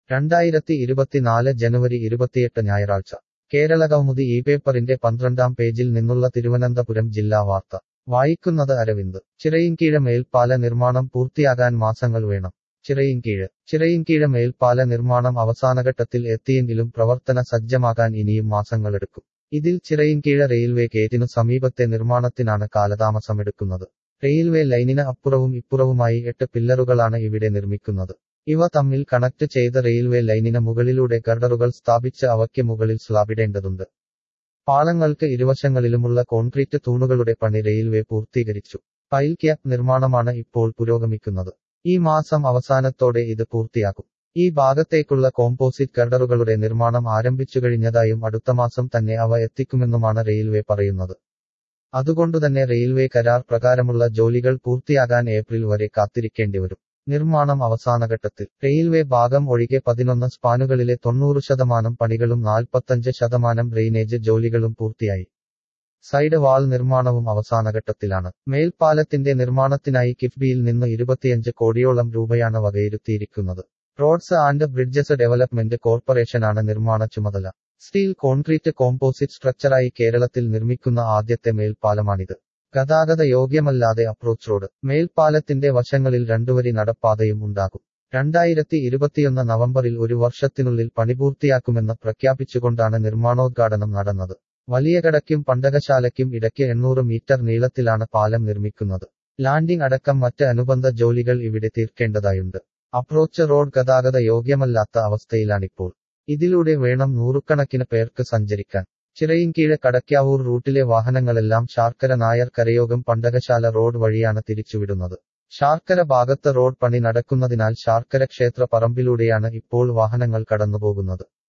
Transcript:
രണ്ടായിരത്തി ഇരുപത്തിനാല് ജനുവരി ഇരുപത്തിയെട്ട് ഞായറാഴ്ച കേരള കൗമുദി ഈ പേപ്പറിന്റെ പന്ത്രണ്ടാം പേജിൽ നിന്നുള്ള തിരുവനന്തപുരം ജില്ലാ വാർത്ത വായിക്കുന്നത് അരവിന്ദ് ചിറയിൻകീഴ മേൽപ്പാല നിർമ്മാണം പൂർത്തിയാകാൻ മാസങ്ങൾ വേണം ചിറയിൻകീഴ് ചിറയിൻകീഴ മേൽപ്പാല നിർമ്മാണം അവസാനഘട്ടത്തിൽ എത്തിയെങ്കിലും പ്രവർത്തന സജ്ജമാകാൻ ഇനിയും മാസങ്ങളെടുക്കും ഇതിൽ ചിറയിൻകീഴ റെയിൽവേ ഗേറ്റിനു സമീപത്തെ നിർമ്മാണത്തിനാണ് കാലതാമസമെടുക്കുന്നത് റെയിൽവേ ലൈനിന് അപ്പുറവും ഇപ്പുറവുമായി എട്ട് പില്ലറുകളാണ് ഇവിടെ നിർമ്മിക്കുന്നത് ഇവ തമ്മിൽ കണക്ട് ചെയ്ത റെയിൽവേ ലൈനിന് മുകളിലൂടെ ഗർഡറുകൾ സ്ഥാപിച്ച് അവയ്ക്ക് മുകളിൽ സ്ലാബിടേണ്ടതുണ്ട് പാളങ്ങൾക്ക് ഇരുവശങ്ങളിലുമുള്ള കോൺക്രീറ്റ് തൂണുകളുടെ പണി റെയിൽവേ പൂർത്തീകരിച്ചു പൈൽ ക്യാപ് നിർമ്മാണമാണ് ഇപ്പോൾ പുരോഗമിക്കുന്നത് ഈ മാസം അവസാനത്തോടെ ഇത് പൂർത്തിയാക്കും ഈ ഭാഗത്തേക്കുള്ള കോമ്പോസിറ്റ് ഗർഡറുകളുടെ നിർമ്മാണം ആരംഭിച്ചുകഴിഞ്ഞതായും അടുത്ത മാസം തന്നെ അവ എത്തിക്കുമെന്നുമാണ് റെയിൽവേ പറയുന്നത് അതുകൊണ്ടുതന്നെ റെയിൽവേ കരാർ പ്രകാരമുള്ള ജോലികൾ പൂർത്തിയാകാൻ ഏപ്രിൽ വരെ കാത്തിരിക്കേണ്ടിവരും നിർമ്മാണം അവസാനഘട്ടത്തിൽ റെയിൽവേ ഭാഗം ഒഴികെ പതിനൊന്ന് സ്പാനുകളിലെ തൊണ്ണൂറ് ശതമാനം പണികളും നാൽപ്പത്തഞ്ച് ശതമാനം ഡ്രെയിനേജ് ജോലികളും പൂർത്തിയായി സൈഡ് വാൾ നിർമ്മാണവും അവസാനഘട്ടത്തിലാണ് മേൽപ്പാലത്തിന്റെ നിർമ്മാണത്തിനായി കിഫ്ബിയിൽ നിന്ന് ഇരുപത്തിയഞ്ച് കോടിയോളം രൂപയാണ് വകയിരുത്തിയിരിക്കുന്നത് റോഡ്സ് ആൻഡ് ബ്രിഡ്ജസ് ഡെവലപ്മെന്റ് കോർപ്പറേഷനാണ് നിർമ്മാണ ചുമതല സ്റ്റീൽ കോൺക്രീറ്റ് കോമ്പോസിറ്റ് സ്ട്രക്ചറായി കേരളത്തിൽ നിർമ്മിക്കുന്ന ആദ്യത്തെ മേൽപ്പാലമാണിത് ഗതാഗത യോഗ്യമല്ലാതെ അപ്രോച്ച് റോഡ് മേൽപ്പാലത്തിന്റെ വശങ്ങളിൽ രണ്ടുവരി നടപ്പാതയും ഉണ്ടാകും രണ്ടായിരത്തി ഇരുപത്തിയൊന്ന് നവംബറിൽ ഒരു വർഷത്തിനുള്ളിൽ പണി പൂർത്തിയാക്കുമെന്ന് പ്രഖ്യാപിച്ചുകൊണ്ടാണ് നിർമ്മാണോദ്ഘാടനം നടന്നത് വലിയകടയ്ക്കും പണ്ടകശാലയ്ക്കും ഇടയ്ക്ക് എണ്ണൂറ് മീറ്റർ നീളത്തിലാണ് പാലം നിർമ്മിക്കുന്നത് ലാൻഡിംഗ് അടക്കം മറ്റ് അനുബന്ധ ജോലികൾ ഇവിടെ തീർക്കേണ്ടതായുണ്ട് അപ്രോച്ച് റോഡ് ഗതാഗത യോഗ്യമല്ലാത്ത അവസ്ഥയിലാണിപ്പോൾ ഇതിലൂടെ വേണം നൂറുകണക്കിന് പേർക്ക് സഞ്ചരിക്കാൻ ചിറയിൻകീഴ് കടക്കാവൂർ റൂട്ടിലെ വാഹനങ്ങളെല്ലാം ശാർക്കര നായർ കരയോഗം പണ്ടകശാല റോഡ് വഴിയാണ് തിരിച്ചുവിടുന്നത് ശാർക്കര ഭാഗത്ത് റോഡ് പണി നടക്കുന്നതിനാൽ ശാർക്കര ക്ഷേത്ര പറമ്പിലൂടെയാണ് ഇപ്പോൾ വാഹനങ്ങൾ കടന്നുപോകുന്നത്